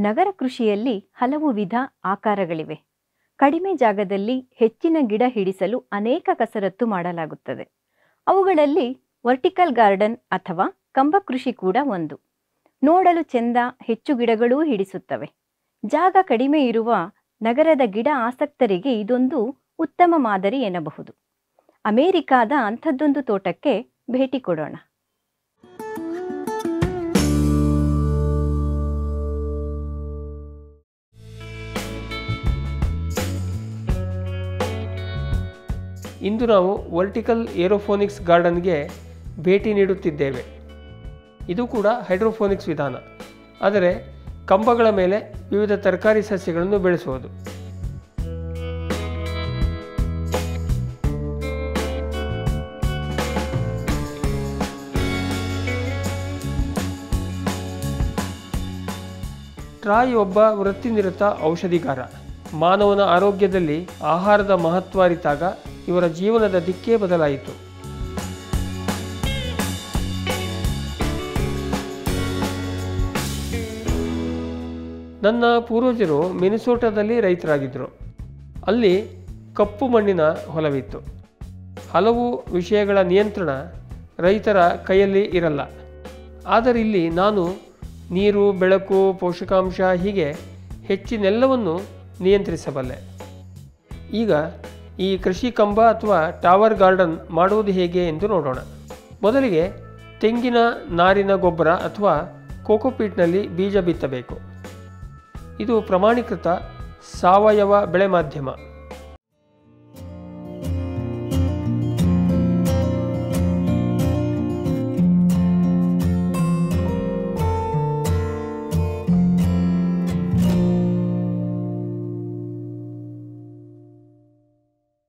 ನಗರ ಕೃಷಿಯಲ್ಲಿ ಹಲವು ವಿಧ ಆಕಾರಗಳಿವೆ ಕಡಿಮೆ ಜಾಗದಲ್ಲಿ ಹೆಚ್ಚಿನ ಗಿಡ ಹಿಡಿಸಲು ಅನೇಕ ಕಸರತ್ತು ಮಾಡಲಾಗುತ್ತದೆ ಅವುಗಳಲ್ಲಿ ವರ್ಟಿಕಲ್ ಗಾರ್ಡನ್ ಅಥವಾ ಕಂಬ ಕೃಷಿ ಕೂಡ ಒಂದು ನೋಡಲು ಚೆಂದ ಹೆಚ್ಚು ಗಿಡಗಳೂ ಹಿಡಿಸುತ್ತವೆ ಜಾಗ ಕಡಿಮೆ ಇರುವ ನಗರದ ಗಿಡ ಆಸಕ್ತರಿಗೆ ಇದೊಂದು ಉತ್ತಮ ಮಾದರಿ ಎನ್ನಬಹುದು ಅಮೆರಿಕಾದ ಅಂಥದ್ದೊಂದು ತೋಟಕ್ಕೆ ಭೇಟಿ ಕೊಡೋಣ ಇಂದು ನಾವು ವರ್ಟಿಕಲ್ ಏರೋಫೋನಿಕ್ಸ್ ಗಾರ್ಡನ್ಗೆ ಭೇಟಿ ನೀಡುತ್ತಿದ್ದೇವೆ ಇದು ಕೂಡ ಹೈಡ್ರೋಫೋನಿಕ್ಸ್ ವಿಧಾನ ಆದರೆ ಕಂಬಗಳ ಮೇಲೆ ವಿವಿಧ ತರಕಾರಿ ಸಸ್ಯಗಳನ್ನು ಬೆಳೆಸುವುದು ಟ್ರಾಯ್ ಒಬ್ಬ ವೃತ್ತಿನಿರತ ಔಷಧಿಗಾರ ಮಾನವನ ಆರೋಗ್ಯದಲ್ಲಿ ಆಹಾರದ ಮಹತ್ವ ಅರಿತಾಗ ಇವರ ಜೀವನದ ದಿಕ್ಕೇ ಬದಲಾಯಿತು ನನ್ನ ಪೂರ್ವಜರು ಮಿನಿಸೋಟದಲ್ಲಿ ರೈತರಾಗಿದ್ದರು ಅಲ್ಲಿ ಕಪ್ಪು ಮಣ್ಣಿನ ಹೊಲವಿತ್ತು ಹಲವು ವಿಷಯಗಳ ನಿಯಂತ್ರಣ ರೈತರ ಕೈಯಲ್ಲಿ ಇರಲ್ಲ ಆದರೆ ಇಲ್ಲಿ ನಾನು ನೀರು ಬೆಳಕು ಪೋಷಕಾಂಶ ಹೀಗೆ ಹೆಚ್ಚಿನೆಲ್ಲವನ್ನು ನಿಯಂತ್ರಿಸಬಲ್ಲೆ ಈಗ ಈ ಕೃಷಿ ಕಂಬ ಅಥವಾ ಟವರ್ ಗಾರ್ಡನ್ ಮಾಡುವುದು ಹೇಗೆ ಎಂದು ನೋಡೋಣ ಮೊದಲಿಗೆ ತೆಂಗಿನ ನಾರಿನ ಗೊಬ್ಬರ ಅಥವಾ ಕೋಕೋಪೀಟ್ನಲ್ಲಿ ಬೀಜ ಬಿತ್ತಬೇಕು ಇದು ಪ್ರಮಾಣೀಕೃತ ಸಾವಯವ ಬೆಳೆ ಮಾಧ್ಯಮ